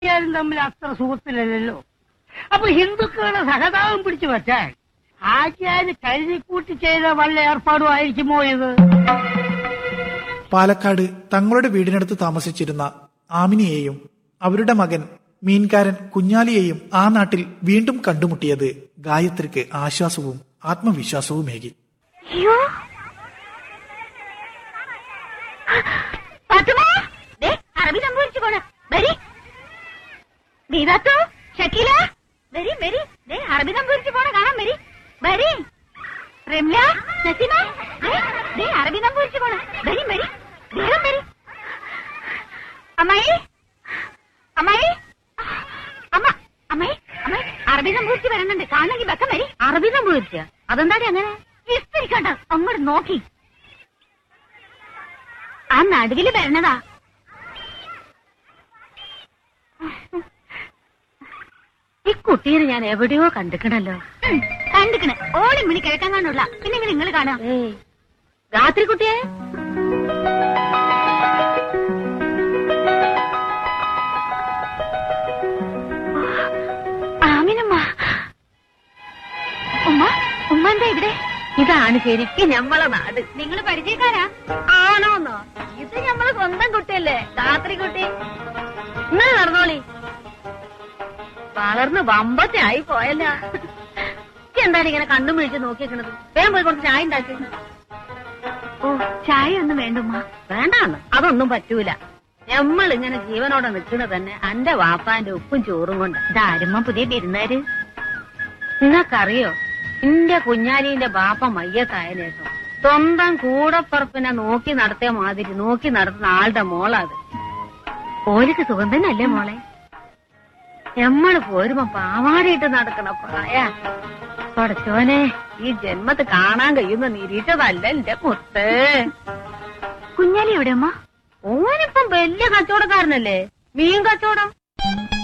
ആരും തമ്മിൽ അത്ര സുഹൃത്തിലല്ലോ അപ്പൊ ഹിന്ദുക്കളുടെ സഹതാപം പിടിച്ചു വെച്ചാൽ ആചാര്യ കരുതിക്കൂട്ടി ചെയ്ത വല്ല ഏർപ്പാടും ആയിരിക്കുമോ ഇത് പാലക്കാട് തങ്ങളുടെ വീടിനടുത്ത് താമസിച്ചിരുന്ന ആമിനിയെയും അവരുടെ മകൻ മീൻകാരൻ കുഞ്ഞാലിയെയും ആ നാട്ടിൽ വീണ്ടും കണ്ടുമുട്ടിയത് ഗായത്രിക്ക് ആശ്വാസവും ആത്മവിശ്വാസവുമേകി അയ്യോ ഫാത്തിമ, ദേ, അറബി സംഭവിച്ചു പോണ വരി ദീദാത്തോ ഷക്കീല വരി വരി ദേ അറബി സംഭവിച്ചു പോണ കാണാൻ വരി വരി റംല നസീമ ദേ, ദേ അറബി സംഭവിച്ചു പോണ വരി വരി വേഗം വരി അമ്മായി അമ്മായി അമ്മ അമ്മായി അമ്മായി അറബി സംഭവിച്ച് വരുന്നുണ്ട് കാണണമെങ്കിൽ വെക്കം വരി അറബി സംഭവിച്ച അതെന്താടി അങ്ങനെ വിസ്തരിക്കണ്ട അങ്ങോട്ട് നോക്കി ആ നടുവില് വരണതാ ഈ കുട്ടീനെ ഞാൻ എവിടെയോ കണ്ടിക്കണല്ലോ കണ്ടിക്കണേ ഓളി മണി കിഴക്കാൻ കാണുള്ള പിന്നെ ഇങ്ങനെ നിങ്ങൾ കാണാം രാത്രി കുട്ടിയെ ആമിനമ്മ ഉമ്മ ഉമ്മ എന്താ ഇവിടെ ഇതാണ് ശരിക്കും ഞമ്മളെ നാട് നിങ്ങൾ പരിചയക്കാരാ ആണോന്നോ ഇത് ഞമ്മളെ സ്വന്തം കുട്ടിയല്ലേ രാത്രി കുട്ടി നിങ്ങൾ നടന്നോളി വളർന്ന് വമ്പത്തെ ആയി പോയല്ല എന്താണ് ഇങ്ങനെ കണ്ണും വിളിച്ച് നോക്കിയേക്കണത് വേഗം പോയി കുറച്ച് ചായ ഉണ്ടാക്കി ഓ ചായ ഒന്നും വേണ്ടുമ്മ വേണ്ടാന്ന് അതൊന്നും പറ്റൂല നമ്മൾ ഇങ്ങനെ ജീവനോടെ നിൽക്കുന്നത് തന്നെ അന്റെ വാപ്പാന്റെ ഉപ്പും ചോറും കൊണ്ട് ഇതാരുമ്മ പുതിയ വിരുന്നാര് നിങ്ങൾക്കറിയോ എന്റെ കുഞ്ഞാലിന്റെ ബാപ്പ മയ്യത്തായ ശേഷം സ്വന്തം കൂടപ്പറപ്പിനെ നോക്കി നടത്തിയ മാതിരി നോക്കി നടത്തുന്ന ആളുടെ മോളത് ഓലിക്ക് സുഖം തന്നെയല്ലേ മോളെ നമ്മള് പോരുമ്പോ പാവാടിയിട്ട് നടക്കണ പ്രായ തുടച്ചോനെ ഈ ജന്മത്ത് കാണാൻ കഴിയുന്ന നിരീക്ഷതല്ല എന്റെ മുത്ത് കുഞ്ഞാലി എവിടെ അമ്മ ഓനിപ്പം വലിയ കച്ചവടക്കാരനല്ലേ മീൻ കച്ചവടം